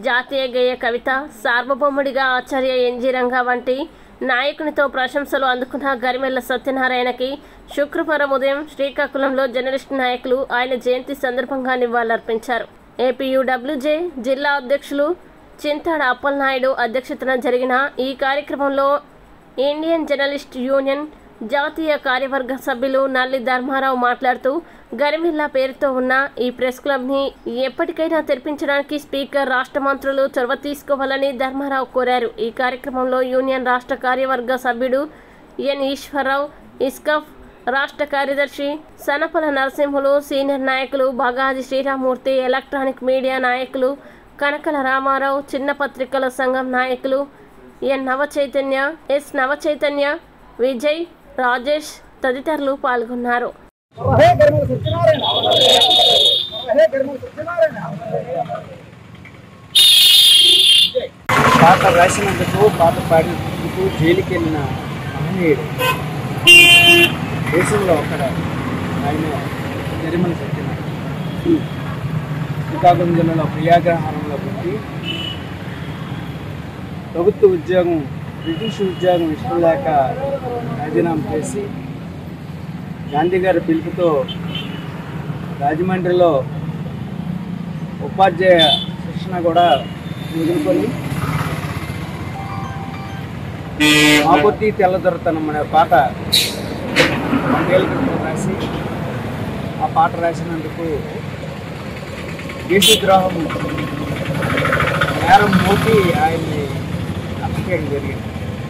జాతీయ గేయ కవిత సార్వభౌముడిగా ఆచార్య ఎన్జీ రంగా వంటి నాయకునితో ప్రశంసలు అందుకున్న గరిమెల్ల సత్యనారాయణకి శుక్రవారం ఉదయం శ్రీకాకుళంలో జర్నలిస్ట్ నాయకులు ఆయన జయంతి సందర్భంగా నివాళులర్పించారు ఏపీయూడబ్ల్యూజే జిల్లా అధ్యక్షులు చింతాడ అప్పలనాయుడు అధ్యక్షతన జరిగిన ఈ కార్యక్రమంలో ఇండియన్ జర్నలిస్ట్ యూనియన్ జాతీయ కార్యవర్గ సభ్యులు నల్లి ధర్మారావు మాట్లాడుతూ గరిమిల్లా పేరుతో ఉన్న ఈ ప్రెస్ క్లబ్ని ఎప్పటికైనా తెరిపించడానికి స్పీకర్ రాష్ట్ర మంత్రులు చొరవ తీసుకోవాలని ధర్మారావు కోరారు ఈ కార్యక్రమంలో యూనియన్ రాష్ట్ర కార్యవర్గ సభ్యుడు ఎన్ ఈశ్వరరావు ఇస్కఫ్ రాష్ట్ర కార్యదర్శి సనపల నరసింహులు సీనియర్ నాయకులు బగాది శ్రీరామూర్తి ఎలక్ట్రానిక్ మీడియా నాయకులు కనకల రామారావు చిన్న పత్రికల సంఘం నాయకులు ఎన్ నవచైతన్య ఎస్ నవచైతన్య విజయ్ రాజేష్ తదితరులు పాల్గొన్నారు హే గర్మల సత్యనారాయణ హే గర్మల సత్యనారాయణ పాట రాసినందుకు పాట పాడినందుకు జైలుకి వెళ్ళిన మహనీయుడు దేశంలో ఒకడు ఆయన జరిమల సత్యనారాయణ శ్రీకాకుళం జిల్లాలో ప్రియాగ్రహారంలో పుట్టి ప్రభుత్వ ఉద్యోగం బ్రిటిష్ ఉద్యోగం ఇష్టం లేక రాజీనామా చేసి గాంధీ గారి పిలుపుతో రాజమండ్రిలో ఉపాధ్యాయ శిక్షణ కూడా వదులుకొని మాబొత్తి తెల్లదొరతనం అనే పాట రెండేళ్ళ క్రితం రాసి ఆ పాట రాసినందుకు దేశద్రోహం నేరం మోపి ఆయన్ని అప్పచేయడం జరిగింది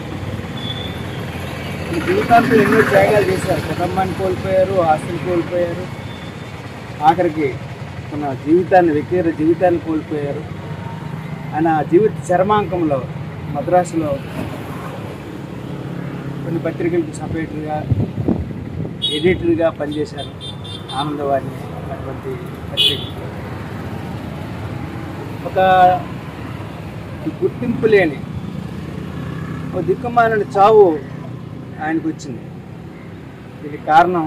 ఈ జీవితాంతం ఎన్నో త్యాగాలు చేశారు కుటుంబాన్ని కోల్పోయారు ఆస్తులు కోల్పోయారు ఆఖరికి తన జీవితాన్ని వ్యక్తిగత జీవితాన్ని కోల్పోయారు ఆయన జీవిత చర్మాంకంలో మద్రాసులో కొన్ని పత్రికలకు సపరేటర్గా ఎడిటర్గా పనిచేశారు ఆనందవాణి అటువంటి పత్రిక ఒక గుర్తింపు లేని ఒక దిక్కుమాలని చావు ఆయనకు వచ్చింది దీనికి కారణం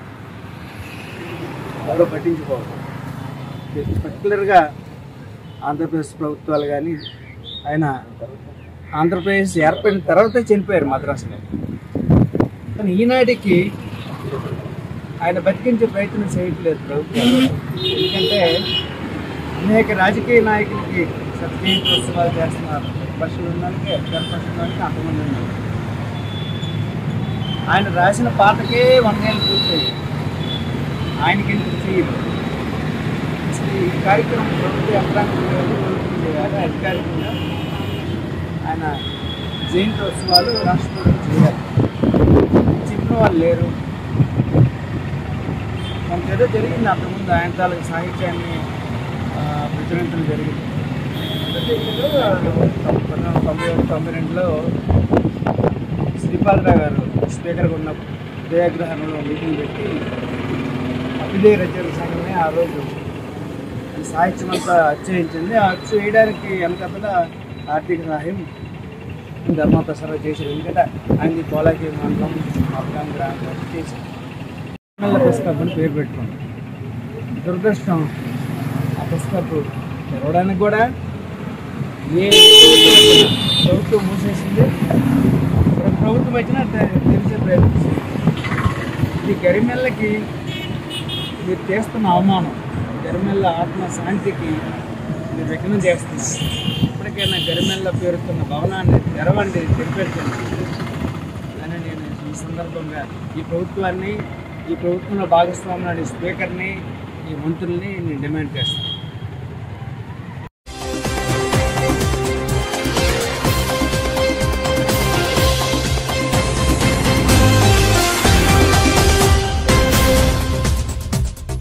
ఎవరో పట్టించుకోవడం పర్టికులర్గా ఆంధ్రప్రదేశ్ ప్రభుత్వాలు కానీ ఆయన ఆంధ్రప్రదేశ్ ఏర్పడిన తర్వాతే చనిపోయారు మద్రాసులో కానీ ఈనాటికి ఆయన బతికించే ప్రయత్నం చేయట్లేదు ప్రభుత్వం ఎందుకంటే అనేక రాజకీయ నాయకులకి సత్యజయంతి ఉత్సవాలు చేస్తున్నారు పక్షులు ఉన్నానికి పక్షులు ఉన్నానికి అంతమంది ఉన్నారు ఆయన రాసిన పాటకే వందేళ్ళు పూర్తయ్యాయి ఆయనకి ఎందుకు చేయరు అసలు ఈ కార్యక్రమం ప్రభుత్వ యంత్రాంగం చేయాలి, ప్రభుత్వం చేయాలి అధికారికంగా ఆయన జయంతి ఉత్సవాలు రాష్ట్ర ప్రభుత్వం చేయాలి చెప్పిన వాళ్ళు లేరు మనకి ఏదో జరిగింది అంతకుముందు ఆయన తాలూకు సాహిత్యాన్ని ఆ, ప్రచురించడం జరిగింది పంతొమ్మిది వందల తొంభై ఒకటి తొంభై రెండులో శ్రీపాదరావు గారు స్పీకర్గా ఉన్న ఉదయగ్రహణంలో మీటింగ్ పెట్టి అభిదయ రచన సంఘమే ఆ రోజు ఈ సాహిత్యం అంతా అచ్చయించింది ఆ అచ్చు వేయడానికి వెనకతల ఆర్థిక సహాయం ధర్మప్రసారం చేశారు ఎందుకంటే ఆయన కోలాకి మండలం అఫ్ఘాన్ గ్రామం చేశారు నల్ల పుస్తకం అని పేరు పెట్టుకోండి దురదృష్టం ఆ పుస్తకపు తెరవడానికి కూడా ఏ ప్రభుత్వం మూసేసింది ప్ర- ప్రభుత్వం వచ్చినా తె- తెరిచే ప్రయత్నించింది ఈ గరిమెల్లకి మీరు చేస్తున్న అవమానం గరిమెల్ల ఆత్మ శాంతికి మీరు విఘ్నం చేస్తున్నారు ఇప్పటికైనా గరిమెల్ల పేరుతున్న భవనాన్ని తెరవండి తెరిపెట్టండి అని నేను ఈ సందర్భంగా ఈ ప్రభుత్వాన్ని ఈ ప్రభుత్వంలో భాగస్వామ్యాన్ని స్పీకర్ని ఈ మంత్రుల్ని నేను డిమాండ్ చేస్తాను